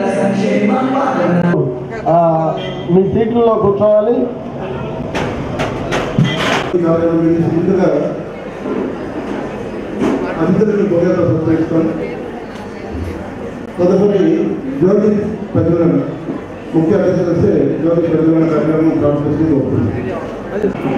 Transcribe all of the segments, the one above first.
ఆ, మీ సీట్లలో కూర్చోవాలి కార్యక్రమం ముందుగా అందరికీ భోజనం సంతరిస్తాం తదుపరి జ్యోతి ప్రజ్వలన ముఖ్య అతిథి వస్తే జ్యోతి ప్రజ్వలన కార్యక్రమం ప్రారంభిస్తూ కోరుతున్నాం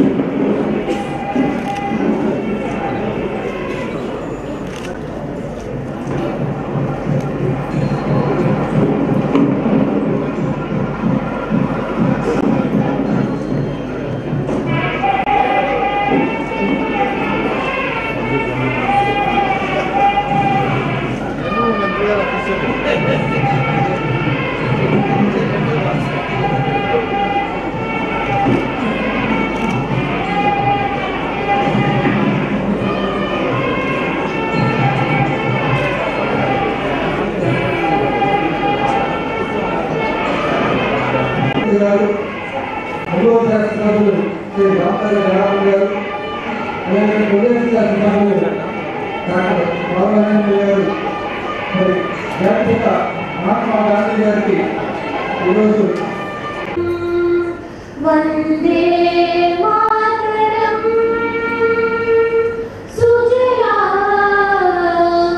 గారు మూడవ శాస్త్రజ్ఞులు శ్రీ డాక్టర్ రామన్ గారు అలాగే మొదటి శాస్త్రజ్ఞులు డాక్టర్ బాలనారాయణ గారు మరి జాతిపిత మహాత్మా గాంధీ గారికి ఈరోజు వందే మాతరం సుజలాం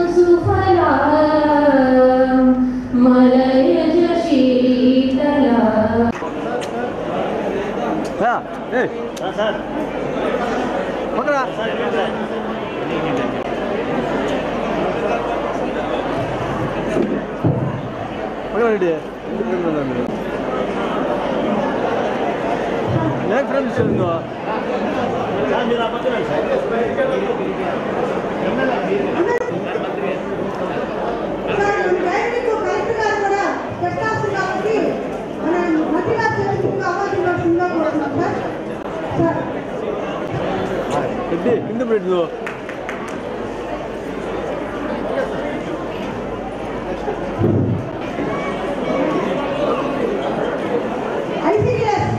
సుఫలాం మలయజ శీతలాం సార్ ఈ టైంకు కలెక్టర్ గారు కూడా పెట్టాల్సింది కాబట్టి మనం మట్టిగా చేసుకుంటూ అవార్డు ఇవ్వాల్సిందిగా కోరుతున్నాం సార్ సార్ కింద పెట్టు ఐసీడీఎస్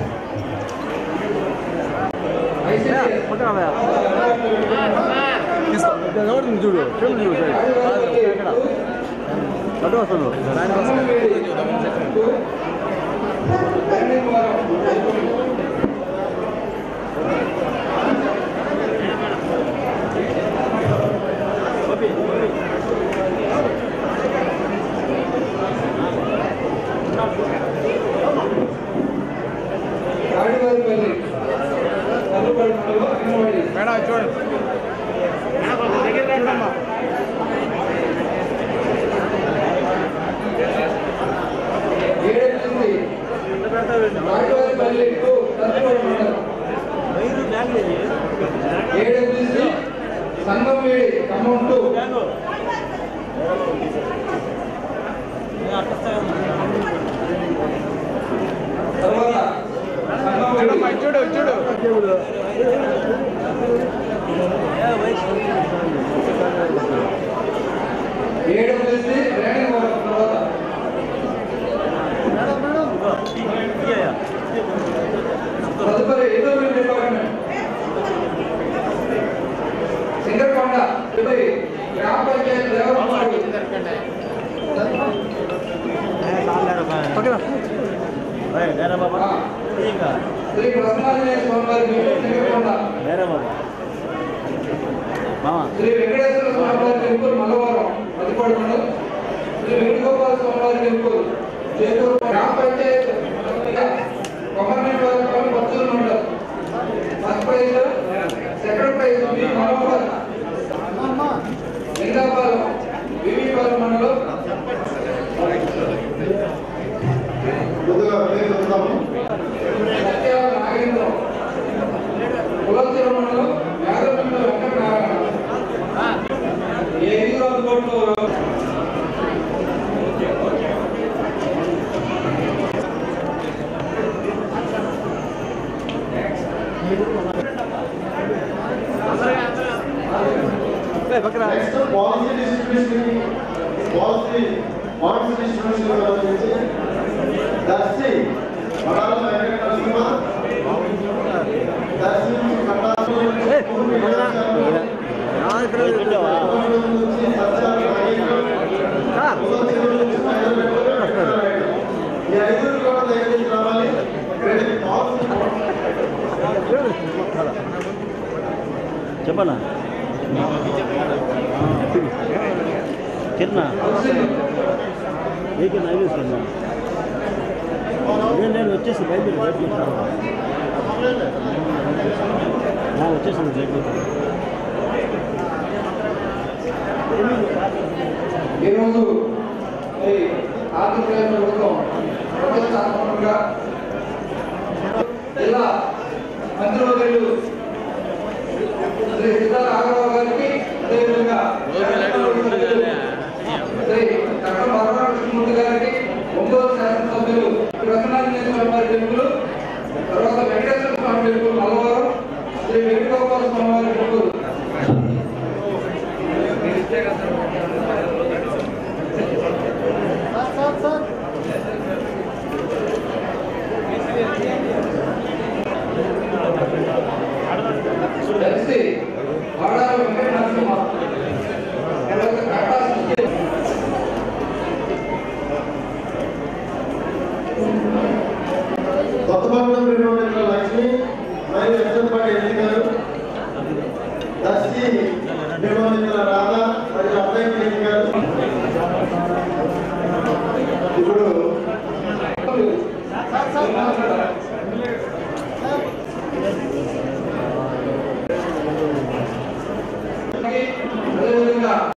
ఎవరు చూడు టేబుల్ చూడు సైడ్ ఎక్కడ అటు వస్తాను రాడివారిపల్లి కల్లుపల్లి మండలం అంగన్వాడీ ఏడెనిమిది రాడివారిపల్లి టు కల్లుపల్లి మండలం ఏడెనిమిది సంగంవేడి ఖమ్మం టు తర్వాత సంగంవేడి చూడు చూడు ఏడు కలిసి రేణివరం తర్వాత తదుపరి ఎదురు డిపార్ట్మెంట్ సింగర్కొండ తదుపరి గ్రామ పంచాయతీ దేవరపాడు శ్రీ ప్రసన్నాంజనేయ స్వామి వారి సింగర్కొండ శ్రీ వెంకటేశ్వర స్వామి వారి టెంపుల్ మల్లవరం మదిపాడు మండలం శ్రీ వేణుగోపాల స్వామి వారి టెంపుల్ చేకూరు గ్రామ పంచాయత్ గవర్నమెంట్ వారి పనులు పచ్చూరు మండలం first prize second prize B Manohar Lingapalem Vivipalem మండలం ముందుగా పేరు చెప్తాము సత్యాల నాగేంద్రం కులశిర మండలం యాదవపల్లి వెంకటనారాయణ ఏ ఐదు అందుబాటులో చెప్పనా కిరణ్ ఏ కిరణ్ ఐదు కిరణ్ నేను నేను వచ్చేసి బయలుదేరి రేపు వచ్చేసాను రేపు ఈరోజు మరి ఆంధ్రప్రదేశ్